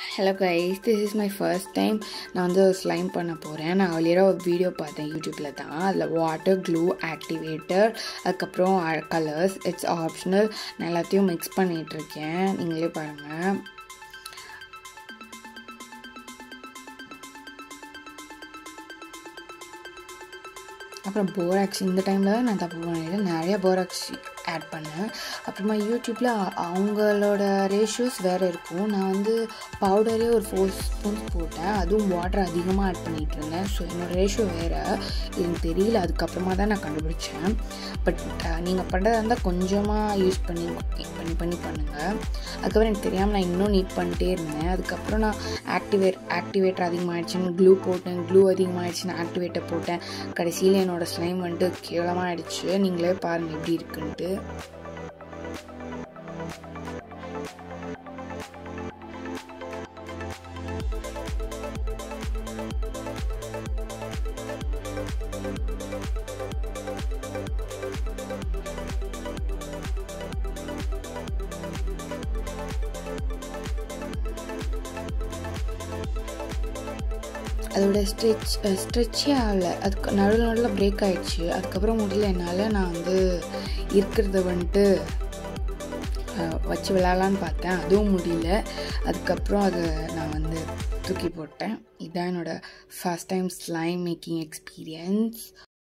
hello guys this is my first time நான் வந்து slime பண்ண போகிறேன் நான் அழியராக ஒரு வீடியோ பார்த்தேன் யூடியூப்பில் தான் அதில் வாட்டர் க்ளூ ஆக்டிவேட்டர் அதுக்கப்புறம் கலர்ஸ் இட்ஸ் ஆப்ஷனல் நான் எல்லாத்தையும் மிக்ஸ் பண்ணிகிட்ருக்கேன் நீங்களே பாருங்கள் அப்புறம் போராக்ஸ் இந்த டைமில் நான் தப்பு பண்ணிட்டேன் நிறைய போராக்ஸ் ஆட் பண்ணேன் அப்புறமா யூடியூப்பில் அவங்களோட ரேஷியோஸ் வேறு இருக்கும் நான் வந்து பவுடரே ஒரு ஃபோர் ஸ்பூன்ஸ் போட்டேன் அதுவும் வாட்டர் அதிகமாக ஆட் பண்ணிகிட்டு இருந்தேன் ஸோ என்னோடய ரேஷியோ வேறு எனக்கு தெரியல அதுக்கப்புறமா தான் நான் கண்டுபிடிச்சேன் பட் நீங்கள் பண்ணுறதா இருந்தால் கொஞ்சமாக யூஸ் பண்ணி பண்ணி பண்ணி பண்ணுங்கள் அதுக்கப்புறம் எனக்கு தெரியாமல் நான் இன்னும் நீட் பண்ணிட்டே இருந்தேன் அதுக்கப்புறம் நான் ஆக்டிவேட் ஆக்டிவேட்டர் அதிகமாகிடுச்சின்னு க்ளூ போட்டேன் க்ளூ அதிகமாகிடுச்சின்னு ஆக்டிவேட்டர் போட்டேன் கடைசியில் என்னோடய ஸ்லைம் வந்துட்டு கேவலமாக ஆகிடுச்சு நீங்களே பாருங்கள் எப்படி இருக்குன்ட்டு அதோட ஸ்ட்ரெச் ஸ்ட்ரெச்சே ஆகலை அதுக்கு நடுவில் நடுவில் பிரேக் ஆகிடுச்சு அதுக்கப்புறம் முடியல என்னால் நான் வந்து இருக்கிறத வந்துட்டு வச்சு விளாட்லான்னு பார்த்தேன் அதுவும் முடியல அதுக்கப்புறம் அதை நான் வந்து தூக்கி போட்டேன் இதுதான் என்னோடய first time slime making experience